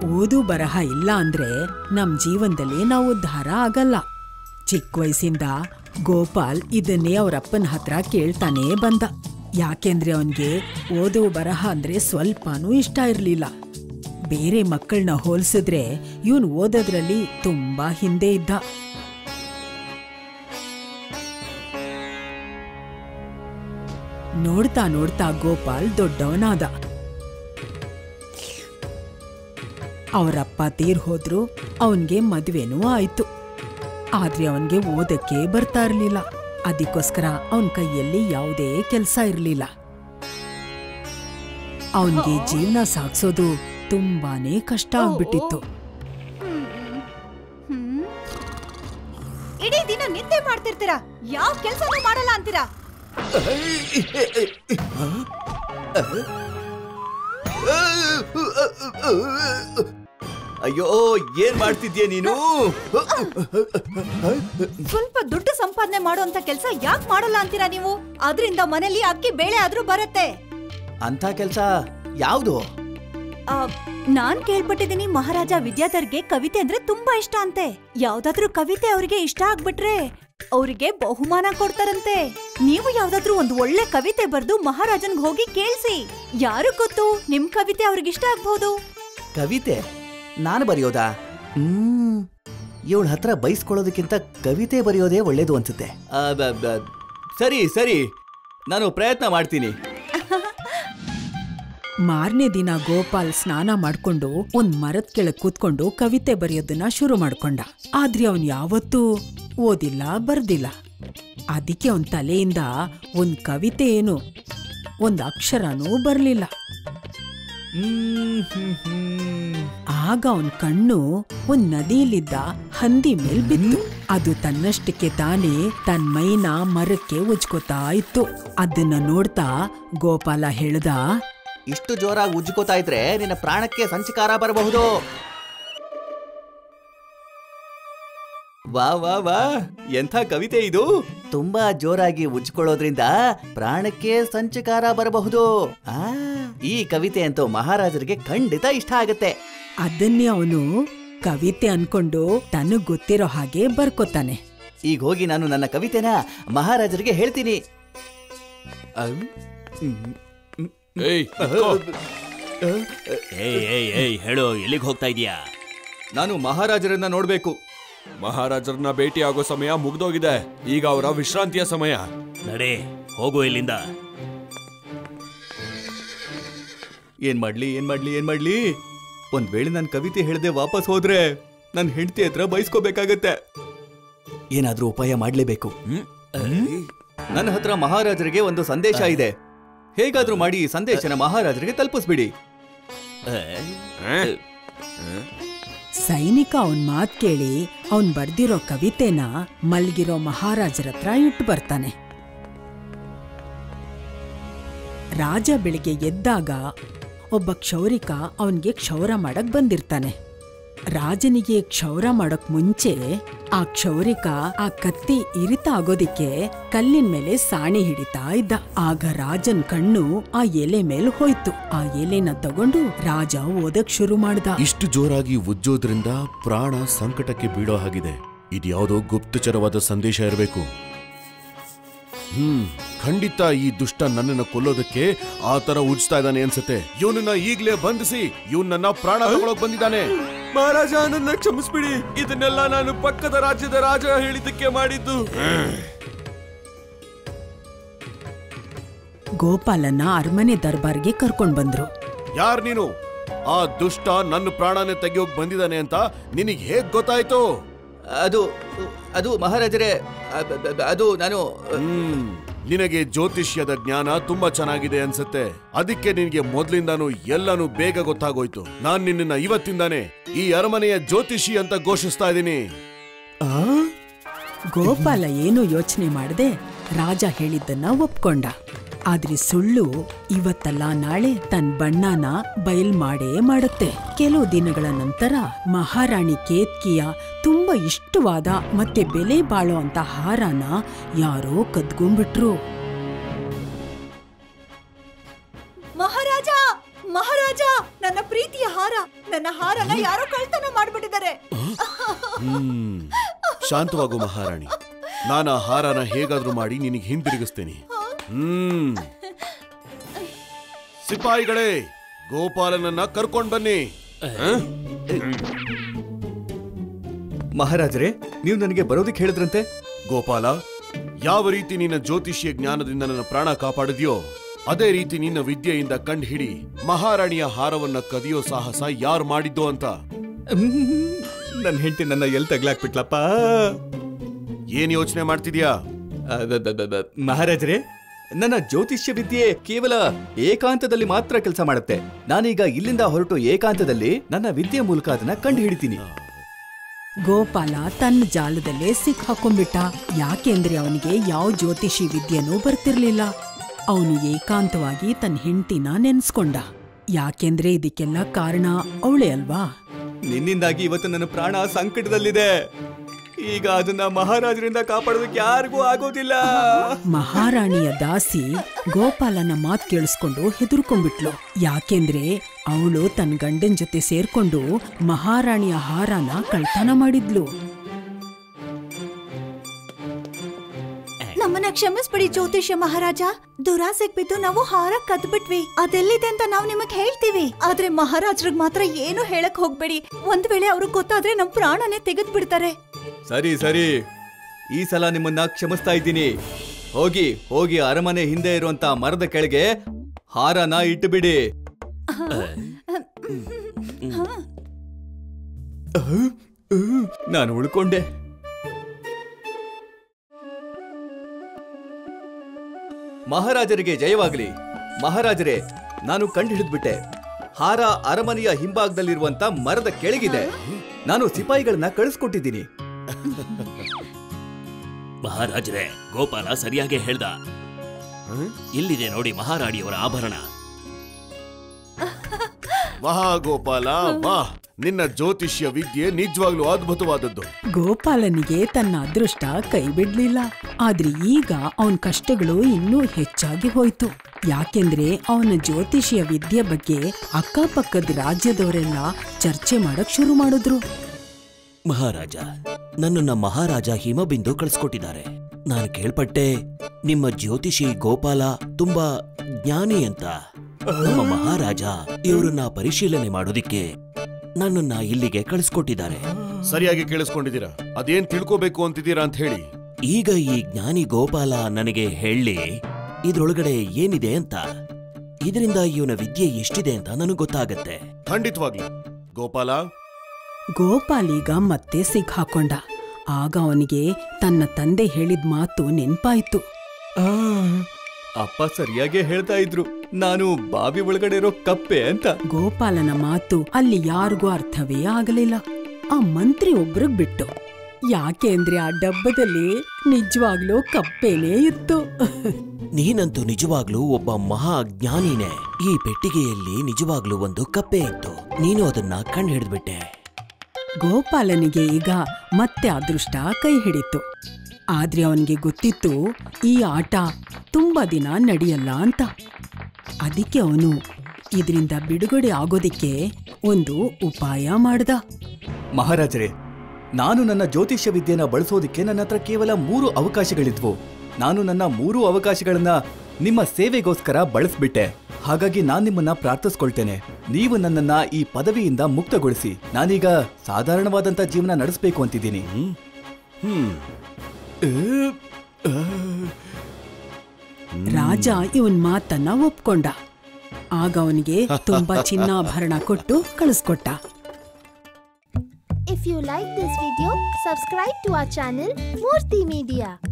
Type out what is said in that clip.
ಓದು ಬರಹ ಇಲ್ಲ ಅಂದ್ರೆ ನಮ್ ಜೀವನದಲ್ಲಿ ನಾವು ಉದ್ಧಾರ ಆಗಲ್ಲ ಚಿಕ್ಕ ವಯಸ್ಸಿಂದ ಗೋಪಾಲ್ ಇದನ್ನೇ ಅವ್ರಪ್ಪನ ಹತ್ರ ಕೇಳ್ತಾನೇ ಬಂದ ಯಾಕೆಂದ್ರೆ ಅವನ್ಗೆ ಓದು ಬರಹ ಅಂದ್ರೆ ಸ್ವಲ್ಪನೂ ಇಷ್ಟ ಇರ್ಲಿಲ್ಲ ಬೇರೆ ಮಕ್ಕಳನ್ನ ಹೋಲ್ಸಿದ್ರೆ ಇವನ್ ಓದೋದ್ರಲ್ಲಿ ತುಂಬಾ ಹಿಂದೆ ಇದ್ದ ನೋಡ್ತಾ ನೋಡ್ತಾ ಗೋಪಾಲ್ ದೊಡ್ಡವನಾದ ಅವರಪ್ಪ ತೀರ್ ಹೋದ್ರು ಅವನ್ಗೆ ಮದ್ವೆನೂ ಆಯ್ತು ಆದ್ರೆ ಅವನ್ಗೆ ಓದಕ್ಕೆ ಬರ್ತಾ ಇರ್ಲಿಲ್ಲ ಅದಕ್ಕೋಸ್ಕರ ಅವನ್ ಕೈಯಲ್ಲಿ ಯಾವುದೇ ಕೆಲ್ಸ ಇರ್ಲಿಲ್ಲ ಅವನ್ಗೆ ಜೀವನ ಸಾಗ್ಸೋದು ತುಂಬಾನೇ ಕಷ್ಟ ಆಗ್ಬಿಟ್ಟಿತ್ತು ಹ್ಮ್. ಇಡೀ ದಿನ ನಿದ್ದೆ ಮಾಡ್ತಿರ್ತೀರಾ ಯಾವ ಕೆಲ್ಸನೂ ಮಾಡಲ್ಲ ಅಂತೀರಾ ಅಯ್ಯೋ ಏನ್ ಮಾಡ್ತಿದ್ಯಾ ನೀನು ಸ್ವಲ್ಪ ದುಡ್ಡು ಸಂಪಾದನೆ ಮಾಡುವಂತ ಕೆಲ್ಸ ಯಾಕೆ ಮಾಡಲ್ಲ ಅಂತೀರಾ ನೀವು ಅದರಿಂದ ಮನೇಲಿ ಅಕ್ಕಿ ಬೇಳೆ ಆದ್ರೂ ಬರತ್ತೆ ಅಂತ ಕೆಲ್ಸ ಯಾವ್ದು ಆ, ನಾನ್ ಕೇಳ್ಪಟ್ಟಿದ್ದೀನಿ ಮಹಾರಾಜ ವಿದ್ಯಾಧರ್ಗೆ ಕವಿತೆ ಅಂದ್ರೆ ತುಂಬಾ ಇಷ್ಟ ಅಂತೆ ಯಾವ್ದಾದ್ರೂ ಕವಿತೆ ಅವ್ರಿಗೆ ಇಷ್ಟ ಆಗ್ಬಿಟ್ರೆ ಅವ್ರಿಗೆ ಬಹುಮಾನ ಕೊಡ್ತಾರಂತೆ ನೀವು ಯಾವ್ದಾದ್ರೂ ಒಂದು ಒಳ್ಳೆ ಕವಿತೆ ಬರ್ದು ಮಹಾರಾಜನ್ಗ್ ಹೋಗಿ ಕೇಳ್ಸಿ ಯಾರು ಗೊತ್ತು ನಿಮ್ ಕವಿತೆ ಅವ್ರಿಗೆ ಇಷ್ಟ ಆಗ್ಬಹುದು ಕವಿತೆ ನಾನು ಬರೆಯೋದಾ ಹ್ಮ್ ಇವಳ ಹತ್ರ ಬೈಸ್ಕೊಳ್ಳೋದಕ್ಕಿಂತ ಕವಿತೆ ಬರೆಯೋದೇ ಒಳ್ಳೇದು ಅನ್ಸುತ್ತೆ ಆ, ಬ- ಬ- ಸರಿ ಸರಿ ನಾನು ಪ್ರಯತ್ನ ಮಾಡ್ತೀನಿ ಮಾರನೇ ದಿನ ಗೋಪಾಲ್ ಸ್ನಾನ ಮಾಡ್ಕೊಂಡು ಒಂದ್ ಮರದ ಕೆಳಗ್ ಕೂತ್ಕೊಂಡು ಕವಿತೆ ಬರೆಯೋದನ್ನ ಶುರು ಮಾಡ್ಕೊಂಡ ಆದ್ರೆ ಅವನ್ ಯಾವತ್ತೂ ಓದಿಲ್ಲ ಬರ್ದಿಲ್ಲ ಅದಕ್ಕೆ ಅವನ್ ತಲೆಯಿಂದ ಒಂದ್ ಕವಿತೆ ಏನು ಒಂದ್ ಅಕ್ಷರನೂ ಬರ್ಲಿಲ್ಲ ಹ್ಮ್, ಹ್ಮ್, ಹ್ಮ್. ಆಗ ಅವನ್ ಕಣ್ಣು ಒಂದ್ ನದಿಯಲ್ಲಿದ್ದ ಹಂದಿ ಮೇಲ್ ಬಿತ್ತು ಅದು ತನ್ನಷ್ಟಕ್ಕೆ ತಾನೇ ತನ್ ಮೈನ ಮರಕ್ಕೆ ಉಜ್ಕೋತಾ ಇತ್ತು ಅದನ್ನ ನೋಡ್ತಾ ಗೋಪಾಲ ಹೇಳ್ದ ಇಷ್ಟು ಜೋರಾಗಿ ಉಜ್ಕೋತಾ ಇದ್ರೆ ನಿನ್ನ ಪ್ರಾಣಕ್ಕೆ ಸಂಚಕಾರ ಬರಬಹುದು ವಾ ವಾ ವಾ ಎಂಥ ಕವಿತೆ ಇದು ತುಂಬಾ ಜೋರಾಗಿ ಉಜ್ಕೊಳ್ಳೋದ್ರಿಂದ ಪ್ರಾಣಕ್ಕೆ ಸಂಚಕಾರ ಬರಬಹುದು ಆ ಈ ಕವಿತೆ ಅಂತೂ ಮಹಾರಾಜರಿಗೆ ಖಂಡಿತ ಇಷ್ಟ ಆಗತ್ತೆ ಅದನ್ನೇ ಅವನು ಕವಿತೆ ಅನ್ಕೊಂಡು ತನಗ್ ಗೊತ್ತಿರೋ ಹಾಗೆ ಬರ್ಕೋತಾನೆ ಈಗ ಹೋಗಿ ನಾನು ನನ್ನ ಕವಿತೆನ ಮಹಾರಾಜರಿಗೆ ಹೇಳ್ತೀನಿ ಅಮ್, ಹ್ಮ್, ಹ್ಮ್, ಏಯ್ ಏಯ್ ಏಯ್ ಏಯ್ ಹೇಳು ಎಲ್ಲಿಗೆ ಹೋಗ್ತಾ ಇದೀಯಾ ನಾನು ಮಹಾರಾಜರನ್ನ ನೋಡ್ಬೇಕು ಮಹಾರಾಜರನ್ನ ಭೇಟಿ ಆಗೋ ಸಮಯ ಮುಗ್ದೋಗಿದೆ ಈಗ ಅವರ ವಿಶ್ರಾಂತಿಯ ಸಮಯ ನಡೆ ಹೋಗು ಇಲ್ಲಿಂದ ಏನ್ ಮಾಡ್ಲಿ ಏನ್ ಮಾಡ್ಲಿ ಏನ್ ಮಾಡ್ಲಿ ಒಂದ್ ವೇಳೆ ನಾನು ಕವಿತೆ ಹೇಳ್ದೆ ವಾಪಸ್ ಹೋದ್ರೆ ನನ್ನ ಹೆಂಡತಿ ಹತ್ರ ಬಯಸ್ಕೋಬೇಕಾಗತ್ತೆ ಏನಾದ್ರೂ ಉಪಾಯ ಮಾಡ್ಲೇಬೇಕು ನನ್ನ ಹತ್ರ ಮಹಾರಾಜರಿಗೆ ಒಂದು ಸಂದೇಶ ಇದೆ ಹೇಗಾದ್ರೂ ಮಾಡಿ ಈ ಸಂದೇಶನ ಮಹಾರಾಜರಿಗೆ ತಲುಪಿಸ್ಬಿಡಿ ಸೈನಿಕ ಅವನ್ ಮಾತ್ ಕೇಳಿ ಅವನ್ ಬರ್ದಿರೋ ಕವಿತೆನ ಮಲ್ಗಿರೋ ಮಹಾರಾಜರ ಹತ್ರ ಇಟ್ಟು ಬರ್ತಾನೆ ರಾಜ ಬೆಳಿಗ್ಗೆ ಎದ್ದಾಗ ಒಬ್ಬ ಕ್ಷೌರಿಕ ಅವನ್ಗೆ ಕ್ಷೌರ ಮಾಡಕ್ ಬಂದಿರ್ತಾನೆ ರಾಜನಿಗೆ ಕ್ಷೌರ ಮಾಡಕ್ ಮುಂಚೆ ಆ ಕ್ಷೌರಿಕ ಆ ಕತ್ತಿ ಇರಿತ ಆಗೋದಿಕ್ಕೆ ಕಲ್ಲಿನ ಮೇಲೆ ಸಾಣಿ ಹಿಡಿತಾ ಇದ್ದ ಆಗ ರಾಜನ್ ಕಣ್ಣು ಆ ಎಲೆ ಮೇಲೆ ಹೋಯ್ತು ಆ ಎಲೆನ ತಗೊಂಡು ರಾಜ ಓದಕ್ ಶುರು ಮಾಡ್ದ ಇಷ್ಟು ಜೋರಾಗಿ ಉಜ್ಜೋದ್ರಿಂದ ಪ್ರಾಣ ಸಂಕಟಕ್ಕೆ ಬೀಳೋ ಹಾಗಿದೆ ಇದ್ಯಾವುದೋ ಗುಪ್ತಚರವಾದ ಸಂದೇಶ ಇರಬೇಕು ಹ್ಮ್ ಖಂಡಿತ ಈ ದುಷ್ಟ ನನ್ನನ್ನ ಕೊಲ್ಲೋದಕ್ಕೆ ಆ ತರ ಉಜ್ತಾ ಇದ್ದಾನೆ ಅನ್ಸುತ್ತೆ ಇವನನ್ನ ಈಗ್ಲೇ ಬಂಧಿಸಿ ಇವನ್ ನನ್ನ ಪ್ರಾಣ ತಗೊಳಕ್ ಬಂದಿದ್ದಾನೆ ಮಹಾರಾಜ ನನ್ನ ಕ್ಷಮಿಸ್ಬಿಡಿ ಇದನ್ನೆಲ್ಲ ನಾನು ಪಕ್ಕದ ರಾಜ್ಯದ ರಾಜ ಹೇಳಿದ್ದಕ್ಕೆ ಮಾಡಿದ್ದು ಗೋಪಾಲನ್ನ ಅರಮನೆ ದರ್ಬಾರ್ಗೆ ಕರ್ಕೊಂಡ್ ಬಂದ್ರು ಯಾರ್ ನೀನು ಆ ದುಷ್ಟ ನನ್ನ ಪ್ರಾಣನೇ ತೆಗಿಯೋಕ್ ಬಂದಿದ್ದಾನೆ ಅಂತ ನಿನಗ್ ಹೇಗ್ ಗೊತ್ತಾಯ್ತು ಅದು ಅದು ಮಹಾರಾಜರೇ ಅ- ಬ- ಬ- ಅದು ನಾನು ಹ್ಮ್ ನಿನಗೆ ಜ್ಯೋತಿಷ್ಯದ ಜ್ಞಾನ ತುಂಬಾ ಚೆನ್ನಾಗಿದೆ ಅನ್ಸುತ್ತೆ ಅದಕ್ಕೆ ನಿನಗೆ ಮೊದ್ಲಿಂದಾನು ಎಲ್ಲಾನು ಬೇಗ ಗೊತ್ತಾಗೋಯ್ತು ನಾನ್ ನಿನ್ನ ಇವತ್ತಿಂದಾನೆ ಈ ಅರಮನೆಯ ಜ್ಯೋತಿಷಿ ಅಂತ ಘೋಷಿಸ್ತಾ ಇದ್ದೀನಿ ಗೋಪಾಲ ಏನು ಯೋಚನೆ ಮಾಡದೆ ರಾಜ ಹೇಳಿದ್ದನ್ನ ಒಪ್ಕೊಂಡ ಆದ್ರೆ ಸುಳ್ಳು ಇವತ್ತಲ್ಲ ನಾಳೆ ತನ್ ಬಣ್ಣನ ಬಯಲ್ ಮಾಡೇ ಮಾಡುತ್ತೆ ಕೆಲವು ದಿನಗಳ ನಂತರ ಮಹಾರಾಣಿ ಕೇತ್ಕಿಯ ತುಂಬಾ ಇಷ್ಟವಾದ ಮತ್ತೆ ಬೆಲೆ ಬಾಳೋ ಅಂತ ಹಾರನ ಯಾರೋ ಕದ್ಕೊಂಡ್ಬಿಟ್ರು ಮಹಾರಾಜ ಮಹಾರಾಜ ನನ್ನ ಪ್ರೀತಿಯ ಹಾರ ನನ್ನ ಹಾರನ ಯಾರೋ ಕಳ್ತನ ಮಾಡ್ಬಿಟ್ಟಿದ್ದಾರೆ ಹ್ಮ್ ಶಾಂತವಾಗು ಮಹಾರಾಣಿ ನಾನು ಆ ಹಾರನ ಹೇಗಾದ್ರೂ ಮಾಡಿ ನಿನಗೆ ಹಿಂದಿರುಗಿಸ್ತೇನೆ ಹ್ಮ್ ಸಿಪಾಯಿಗಳೇ ಗೋಪಾಲನನ್ನ ಕರ್ಕೊಂಡ್ ಬನ್ನಿ ಮಹಾರಾಜರೇ ನೀವು ನನಗೆ ಬರೋದಕ್ಕೆ ಹೇಳಿದ್ರಂತೆ ಗೋಪಾಲ ಯಾವ ರೀತಿ ನಿನ್ನ ಜ್ಯೋತಿಷ್ಯ ಜ್ಞಾನದಿಂದ ನನ್ನ ಪ್ರಾಣ ಕಾಪಾಡಿದ್ಯೋ ಅದೇ ರೀತಿ ನಿನ್ನ ವಿದ್ಯೆಯಿಂದ ಕಂಡು ಹಿಡಿ ಮಹಾರಾಣಿಯ ಹಾರವನ್ನ ಕದಿಯೋ ಸಾಹಸ ಯಾರು ಮಾಡಿದ್ದೋ ಅಂತ ನನ್ನ ಹೆಂಡತಿ ನನ್ನ ಎಲ್ಲಿ ತಗ್ಲಾಕ್ಬಿಟ್ಲಪ್ಪ ಏನ್ ಯೋಚನೆ ಮಾಡ್ತಿದ್ಯಾ ಅದದದದ. ಮಹಾರಾಜರೇ ನನ್ನ ಜ್ಯೋತಿಷ್ಯ ವಿದ್ಯೆ ಕೇವಲ ಏಕಾಂತದಲ್ಲಿ ಮಾತ್ರ ಕೆಲಸ ಮಾಡುತ್ತೆ ನಾನೀಗ ಇಲ್ಲಿಂದ ಹೊರಟು ಏಕಾಂತದಲ್ಲಿ ನನ್ನ ವಿದ್ಯೆ ಮೂಲಕ ಅದನ್ನ ಕಂಡು ಹಿಡಿತೀನಿ ಗೋಪಾಲ ತನ್ನ ಜಾಲದಲ್ಲೇ ಸಿಕ್ಕಾಕೊಂಡ್ಬಿಟ್ಟ ಯಾಕೆಂದ್ರೆ ಅವನಿಗೆ ಯಾವ ಜ್ಯೋತಿಷಿ ವಿದ್ಯೆನೂ ಬರ್ತಿರ್ಲಿಲ್ಲ ಅವನು ಏಕಾಂತವಾಗಿ ತನ್ನ ಹೆಂಡತಿನ ನೆನ್ಸ್ಕೊಂಡ ಯಾಕೆಂದ್ರೆ ಇದಕ್ಕೆಲ್ಲ ಕಾರಣ ಅವಳೇ ಅಲ್ವಾ ನಿನ್ನಿಂದಾಗಿ ಇವತ್ತು ನನ್ನ ಪ್ರಾಣ ಸಂಕಟದಲ್ಲಿದೆ ಈಗ ಅದನ್ನ ಮಹಾರಾಜರಿಂದ ಕಾಪಾಡೋದಕ್ಕೆ ಯಾರಿಗೂ ಆಗೋದಿಲ್ಲ ಮಹಾರಾಣಿಯ ದಾಸಿ ಗೋಪಾಲನ ಮಾತ್ ಕೇಳಿಸ್ಕೊಂಡು ಹೆದರ್ಕೊಂಡ್ಬಿಟ್ಲು ಯಾಕೆಂದ್ರೆ ಅವಳು ತನ್ನ ಗಂಡನ್ ಜೊತೆ ಸೇರ್ಕೊಂಡು ಮಹಾರಾಣಿಯ ಹಾರನ ಕಳ್ತನ ಮಾಡಿದ್ಲು ನಮ್ಮನ್ನ ಕ್ಷಮಿಸ್ಬಿಡಿ ಜ್ಯೋತಿಷ್ಯ ಮಹಾರಾಜ ದುರಾಸೆಗ್ ಬಿದ್ದು ನಾವು ಹಾರ ಕದ್ಬಿಟ್ವಿ ಅದೆಲ್ಲಿದೆ ಅಂತ ನಾವು ನಿಮಗ್ ಹೇಳ್ತೀವಿ ಆದ್ರೆ ಮಹಾರಾಜ್ರಿಗೆ ಮಾತ್ರ ಏನು ಹೇಳಕ್ ಹೋಗ್ಬೇಡಿ ಒಂದ್ ವೇಳೆ ಅವ್ರಿಗೆ ಗೊತ್ತಾದ್ರೆ ನಮ್ ಪ್ರಾಣನೇ ತೆಗೆದ್ ಬಿಡ್ತಾರೆ ಸರಿ ಸರಿ ಈ ಸಲ ನಿಮ್ಮನ್ನ ಕ್ಷಮಿಸ್ತಾ ಇದ್ದೀನಿ ಹೋಗಿ ಹೋಗಿ ಅರಮನೆ ಹಿಂದೆ ಇರುವಂತ ಮರದ ಕೆಳಗೆ ಹಾರನ ಇಟ್ಟುಬಿಡಿ ನಾನು ಉಳ್ಕೊಂಡೆ ಮಹಾರಾಜರಿಗೆ ಜಯವಾಗಲಿ ಮಹಾರಾಜರೇ ನಾನು ಕಂಡುಹಿಡಿದ್ಬಿಟ್ಟೆ ಹಾರ ಅರಮನೆಯ ಹಿಂಭಾಗದಲ್ಲಿರುವಂತ ಮರದ ಕೆಳಗಿದೆ ನಾನು ಸಿಪಾಯಿಗಳನ್ನ ಕಳಿಸ್ಕೊಟ್ಟಿದ್ದೀನಿ ಮಹಾರಾಜರೇ ಗೋಪಾಲ ಸರಿಯಾಗಿ ಹೇಳ್ದ ಇಲ್ಲಿದೆ ನೋಡಿ ಮಹಾರಾಣಿಯವರ ಆಭರಣ ವಾಹ ಗೋಪಾಲ ವಾಹ್ ನಿನ್ನ ಜ್ಯೋತಿಷ್ಯ ವಿದ್ಯೆ ನಿಜವಾಗ್ಲೂ ಅದ್ಭುತವಾದದ್ದು ಗೋಪಾಲನಿಗೆ ತನ್ನ ಅದೃಷ್ಟ ಕೈ ಬಿಡ್ಲಿಲ್ಲ ಆದ್ರೆ ಈಗ ಅವನ್ ಕಷ್ಟಗಳು ಇನ್ನೂ ಹೆಚ್ಚಾಗಿ ಹೋಯ್ತು ಯಾಕೆಂದ್ರೆ ಅವನ ಜ್ಯೋತಿಷಿಯ ವಿದ್ಯೆ ಬಗ್ಗೆ ಅಕ್ಕಪಕ್ಕದ ರಾಜ್ಯದವರೆಲ್ಲ ಚರ್ಚೆ ಮಾಡಕ್ ಶುರು ಮಾಡಿದ್ರು ಮಹಾರಾಜ ನನ್ನನ್ನ ಮಹಾರಾಜ ಹಿಮಬಿಂದು ಕಳಿಸ್ಕೊಟ್ಟಿದ್ದಾರೆ ನಾನು ಕೇಳ್ಪಟ್ಟೆ ನಿಮ್ಮ ಜ್ಯೋತಿಷಿ ಗೋಪಾಲ ತುಂಬಾ ಜ್ಞಾನಿ ಅಂತ ನಮ್ಮ ಮಹಾರಾಜ ಇವರನ್ನ ಪರಿಶೀಲನೆ ಮಾಡೋದಿಕ್ಕೆ ನನ್ನನ್ನ ಇಲ್ಲಿಗೆ ಕಳಿಸ್ಕೊಟ್ಟಿದ್ದಾರೆ ಸರಿಯಾಗಿ ಕೇಳಿಸ್ಕೊಂಡಿದ್ದೀರಾ ಅದೇನ್ ತಿಳ್ಕೋಬೇಕು ಅಂತಿದ್ದೀರಾ ಅಂತ ಹೇಳಿ ಈಗ ಈ ಜ್ಞಾನಿ ಗೋಪಾಲ ನನಗೆ ಹೇಳಿ ಇದ್ರೊಳಗಡೆ ಏನಿದೆ ಅಂತ ಇದರಿಂದ ಇವನ ವಿದ್ಯೆ ಎಷ್ಟಿದೆ ಅಂತ ನನಗೆ ಗೊತ್ತಾಗತ್ತೆ ಖಂಡಿತವಾಗ್ಲಿ ಗೋಪಾಲ ಗೋಪಾಲೀಗ ಮತ್ತೆ ಸಿಕ್ಕಾಕೊಂಡ ಆಗ ಅವನಿಗೆ ತನ್ನ ತಂದೆ ಹೇಳಿದ ಮಾತು ನೆನ್ಪಾಯ್ತು ಆ, ಅಪ್ಪ ಸರಿಯಾಗೇ ಹೇಳ್ತಾ ಇದ್ರು ನಾನು ಬಾವಿ ಒಳಗಡೆ ಇರೋ ಕಪ್ಪೆ ಅಂತ ಗೋಪಾಲನ ಮಾತು ಅಲ್ಲಿ ಯಾರಿಗೂ ಅರ್ಥವೇ ಆಗಲಿಲ್ಲ ಆ ಮಂತ್ರಿ ಒಬ್ರಿಗ್ ಬಿಟ್ಟು ಯಾಕೆ ಅಂದ್ರೆ ಆ ಡಬ್ಬದಲ್ಲಿ ನಿಜವಾಗ್ಲೂ ಕಪ್ಪೇನೇ ಇತ್ತು ನೀನಂತೂ ನಿಜವಾಗ್ಲೂ ಒಬ್ಬ ಮಹಾ ಜ್ಞಾನಿನೇ ಈ ಪೆಟ್ಟಿಗೆಯಲ್ಲಿ ನಿಜವಾಗ್ಲೂ ಒಂದು ಕಪ್ಪೆ ಇತ್ತು ನೀನು ಅದನ್ನ ಕಂಡು ಹಿಡಿದ್ಬಿಟ್ಟೆ ಗೋಪಾಲನಿಗೆ ಈಗ ಮತ್ತೆ ಅದೃಷ್ಟ ಕೈ ಹಿಡಿತು ಆದ್ರೆ ಅವನಿಗೆ ಗೊತ್ತಿತ್ತು ಈ ಆಟ ತುಂಬಾ ದಿನ ನಡೆಯಲ್ಲ ಅಂತ ಅದಕ್ಕೆ ಅವನು ಇದರಿಂದ ಬಿಡುಗಡೆ ಆಗೋದಿಕ್ಕೆ ಒಂದು ಉಪಾಯ ಮಾಡ್ದ ಮಹಾರಾಜರೇ ನಾನು ನನ್ನ ಜ್ಯೋತಿಷ್ಯ ವಿದ್ಯೆನ ಬಳಸೋದಿಕ್ಕೆ ನನ್ನ ಹತ್ರ ಕೇವಲ ಮೂರು ಅವಕಾಶಗಳಿದ್ವು ನಾನು ನನ್ನ ಮೂರು ಅವಕಾಶಗಳನ್ನ ನಿಮ್ಮ ಸೇವೆಗೋಸ್ಕರ ಬಳಸ್ಬಿಟ್ಟೆ ಹಾಗಾಗಿ ನಾನ್ ನಿಮ್ಮನ್ನ ಪ್ರಾರ್ಥಿಸ್ಕೊಳ್ತೇನೆ ನೀವು ನನ್ನನ್ನ ಈ ಪದವಿಯಿಂದ ಮುಕ್ತಗೊಳಿಸಿ ನಾನೀಗ ಸಾಧಾರಣವಾದಂತ ಜೀವನ ನಡೆಸಬೇಕು ಅಂತಿದ್ದೀನಿ ಹ್ಮ್ ರಾಜ ಇವನ್ ಮಾತನ್ನ ಒಪ್ಕೊಂಡ ಆಗ ಅವನಿಗೆ ತುಂಬಾ ಚಿನ್ನಾಭರಣ ಕೊಟ್ಟು ಕಳಿಸ್ಕೊಟ್ಟ If you like this video, subscribe to our channel Murthy Media.